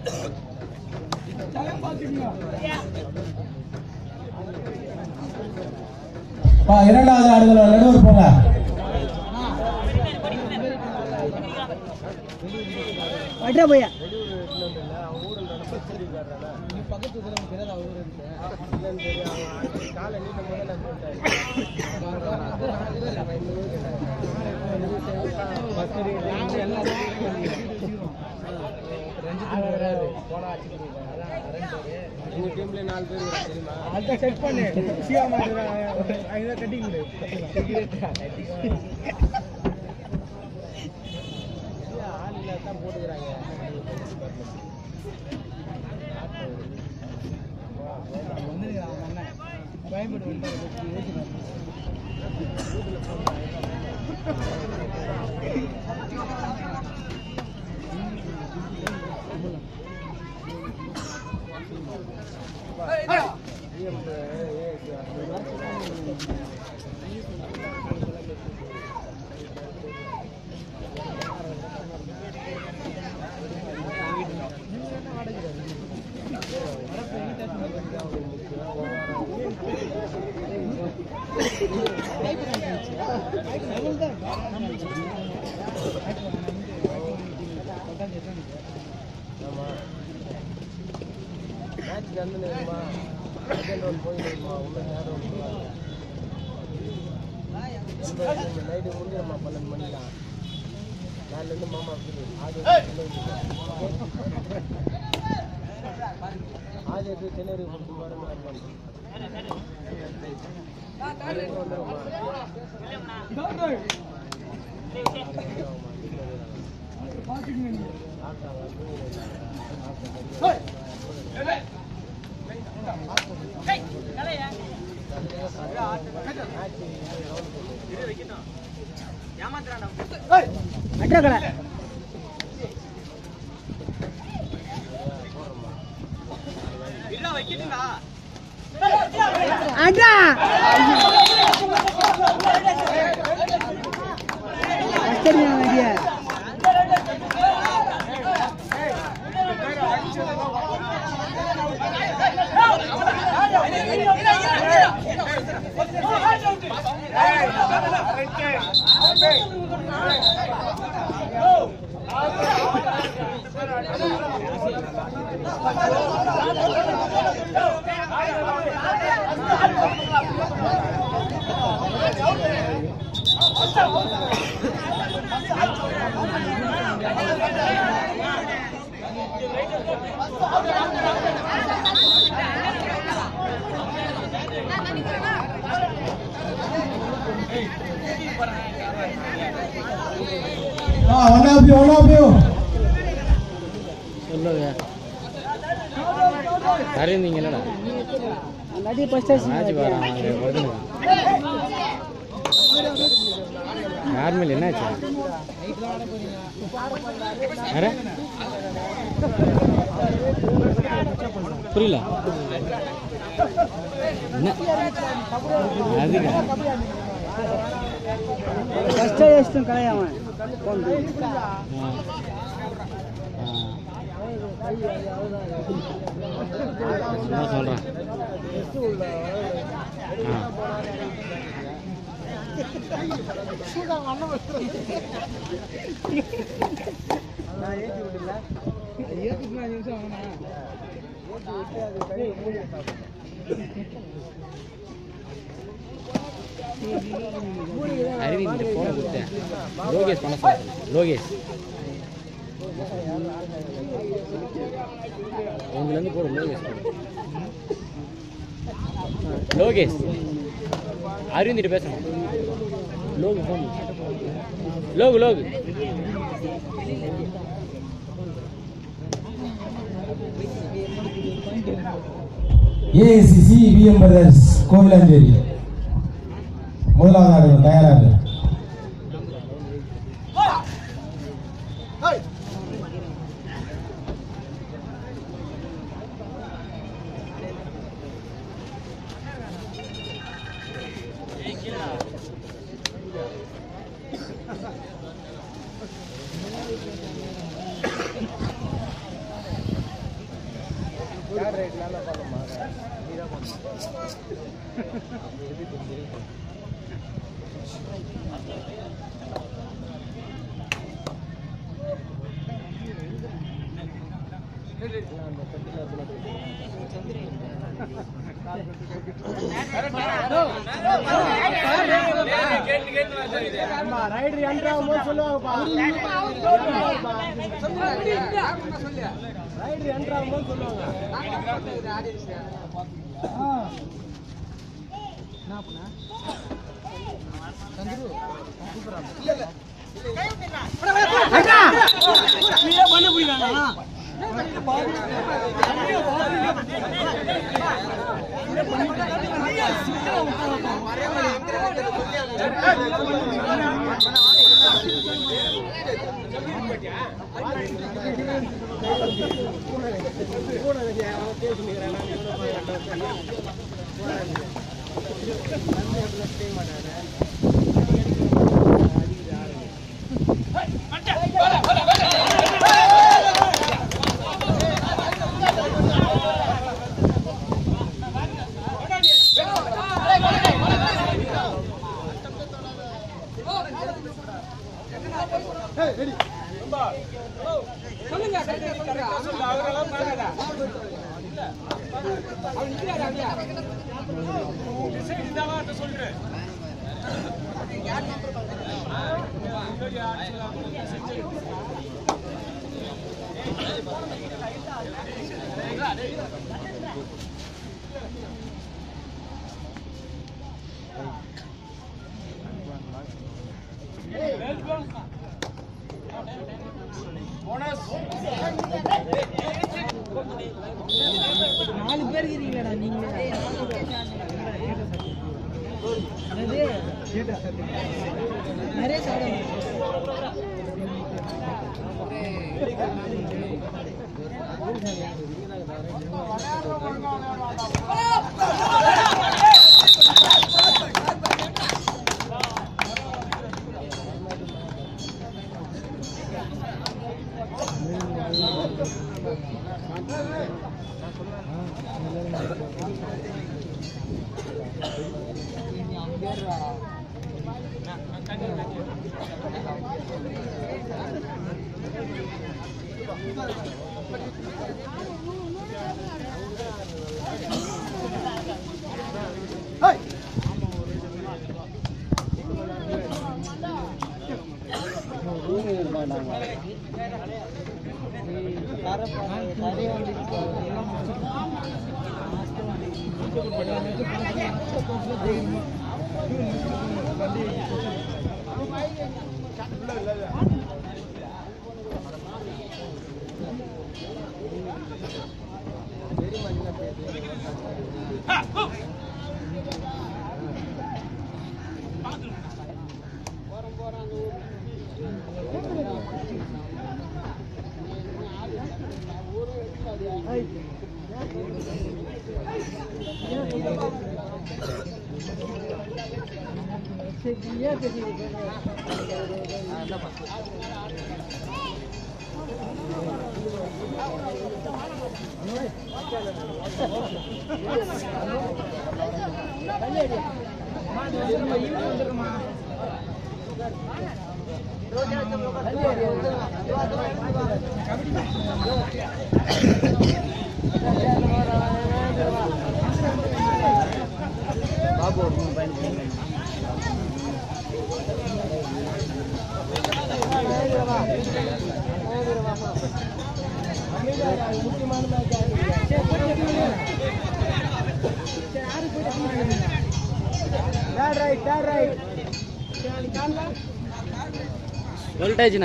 பா, இரண்டாவது ஆடுகள நடுவர் போங்க வட்ரா போயா அதான் செட் பண்ணு சிவா மாதிரி அங்கே கட்டிங் வட்ரா கடை அட்ரா அச்சரியா வண்டியா Ah, one of you, one of you. சொல்லுங்க அறிந்தீங்க இல்லடா நடி ஃபர்ஸ்ட் மேட்ச் வரான் அங்கே வருதுங்க நார்மல் என்னாச்சு வேற புரியல என்ன அதுங்க ஃபர்ஸ்ட் வேஸ்ட்டும் கலையாமன் ஆ. ஆ. சும்மா சொல்கிறேன் ஆ அரவிந்த் போன கொடுத்தேன் லோகேஷ் பண்ண சொல்லுங்க லோகேஷ் உங்களுந்து போடு லோகேஷ் போடு லோகேஷ் அரவிந்திட்டு பேசணும் Logu phone Logu Logu ACC VM brothers Kovilancheri முதலாவது ஆடுகள் தயாராக தேர்ட் ரைட் நல்லா பார்க்கமா ரைடர் என்ட்ரு ஆகும்போது சொல்லுவாங்கப்பா ரைடர் என்ட்ரு ஆகும்போது சொல்லுவாங்க நாலு பேர் இருக்கீங்களா நீங்களே என்னது? நிறைய சாதம் தேர்ட் ரைட் தேர்ட் ரைட் சொல்லிட்டாச்சுண்ணா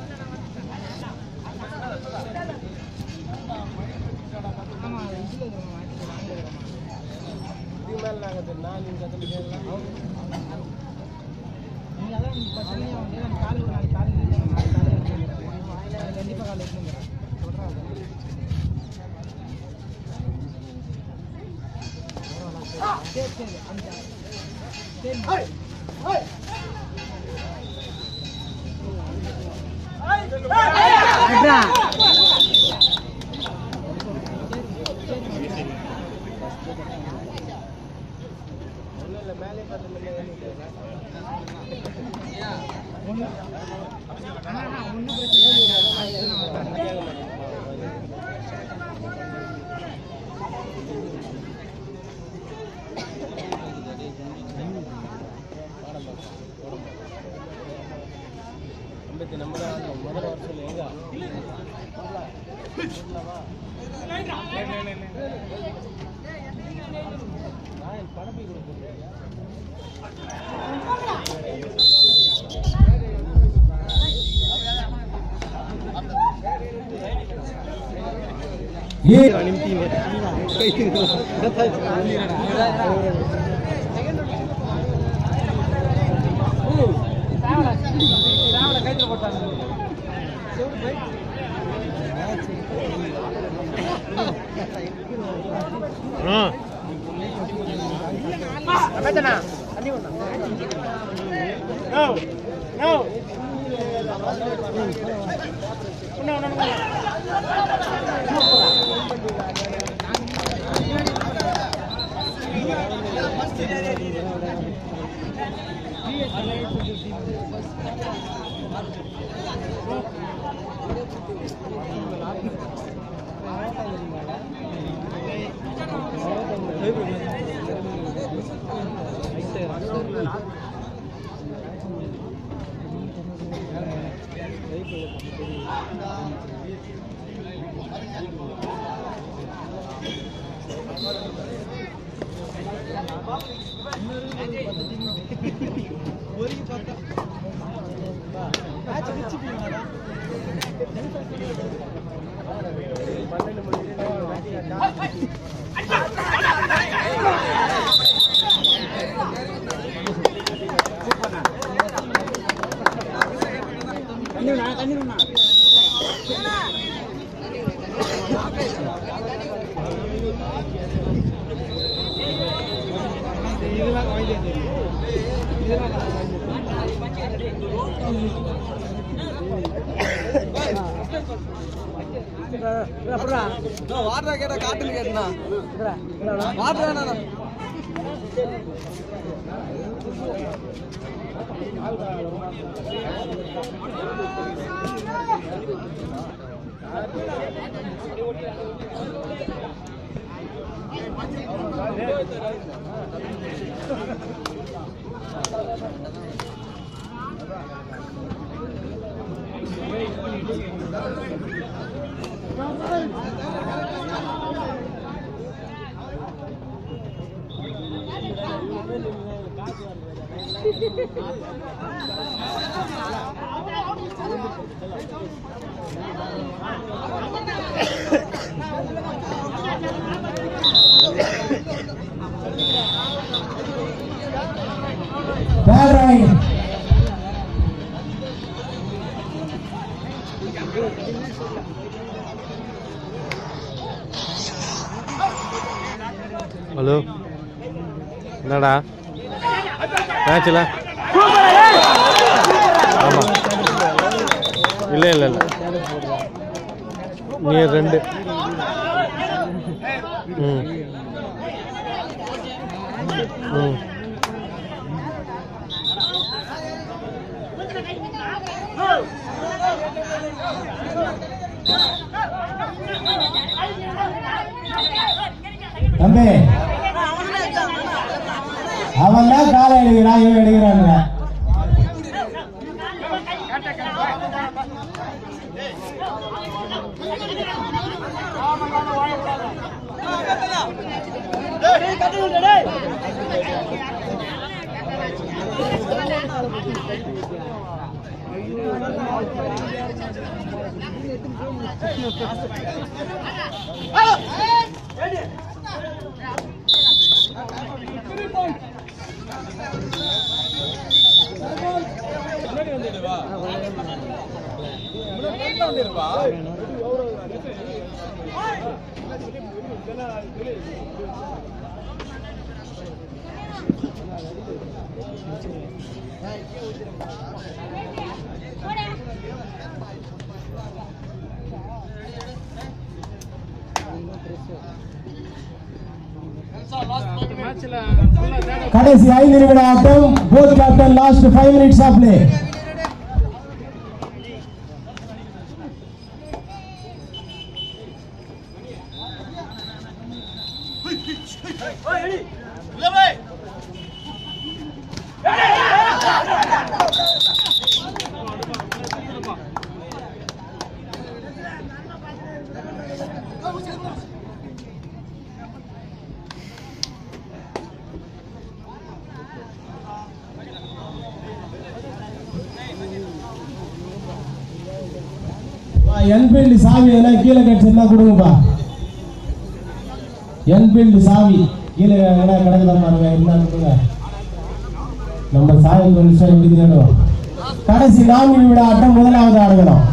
இதுக்கு மேல நாங்க தெரியும் நான் நீங்க கத்துல கேட்கலாம் அட்ரா ஏ No. No. வாட்டரா கேட்டா காட்டுன்னு கேட்டா வாட்டர் வேணா பேட் ரைட் ஹலோ என்னடா மேட்ச்ல ஆமாம் இல்லை இல்லை இல்லை நீ ரெண்டு ம் ம் தம்பி அவன் தான் காலை எடுக்கிறான் இவன் எடுக்கிறாங்க கடைசி ஐந்து நிமிட ஆட்டம் both captain last five minutes of play Enfield சாவி எதனா கீழே கிடைச்சிருந்தா கொடுங்கப்பா என்ஃபீல்டு சாவி கீழே எங்கன்னா கிடக்குதா பாருங்க இருந்தாலும் கொடுங்க நம்ம சாவி கொஞ்சம் எப்படி தினணும் கடைசி நான்கு நிமிட ஆட்டம் முதலாவது ஆடுகிறோம்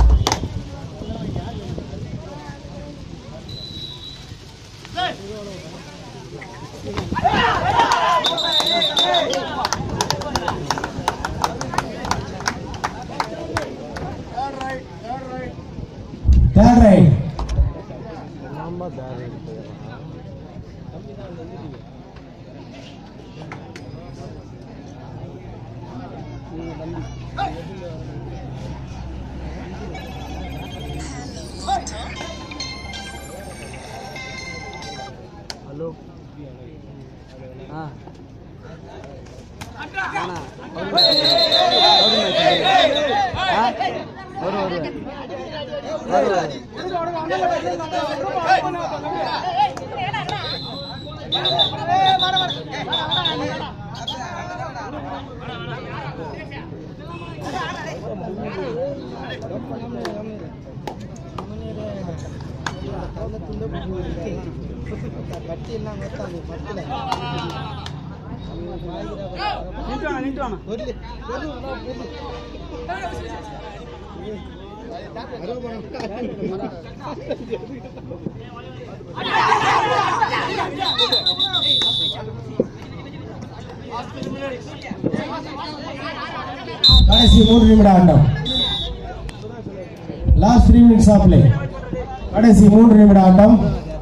தேர்ட் ரைட் ஹலோ ஆ அண்ணா, வரு வரு வருவாரு கடைசி மூன்று நிமிட ஆட்டம் last three minutes of play கடைசி மூன்று நிமிட ஆட்டம்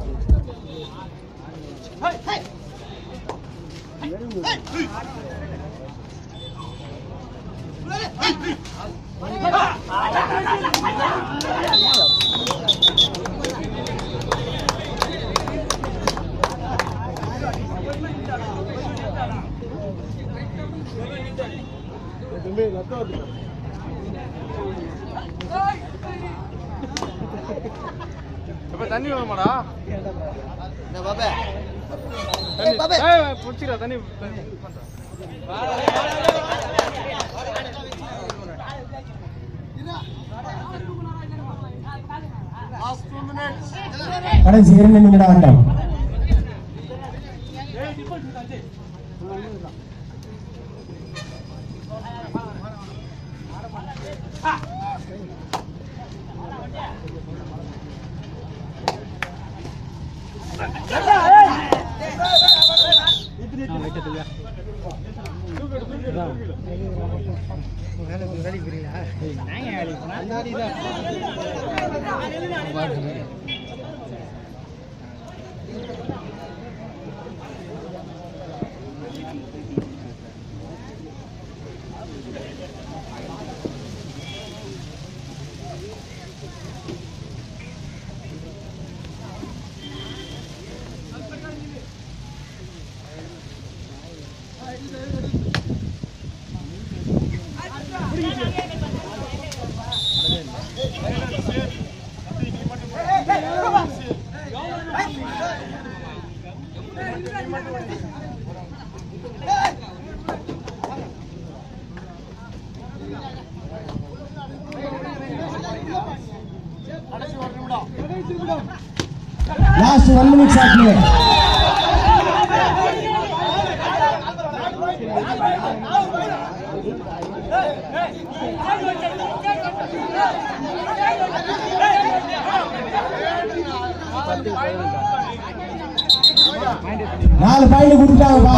இப்ப தண்ணி வேணுமாடா பிடிச்சிடா தண்ணி கடைசி இரண்டு நிமிட ஆட்டம் last one minutes of play நாலு பாயிண்ட் கொடுத்துட்டாங்கப்பா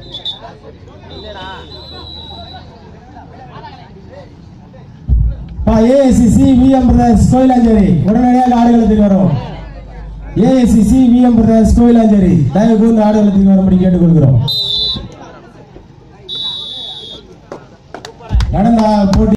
பா ஏஎஸ்சி விஎம் பிரதர்ஸ் கோயிலாஞ்சேரி உடனடியாக ஆடுகளத்துக்கு வரும் ஏஎஸ்சி விஎம் பிரதர்ஸ் கோயிலாஞ்சேரி தயவு கூர்ந்து ஆடுகளத்துக்கு வரும்படி கேட்டுக்கொள்கிறோம் நடந்த போட்டி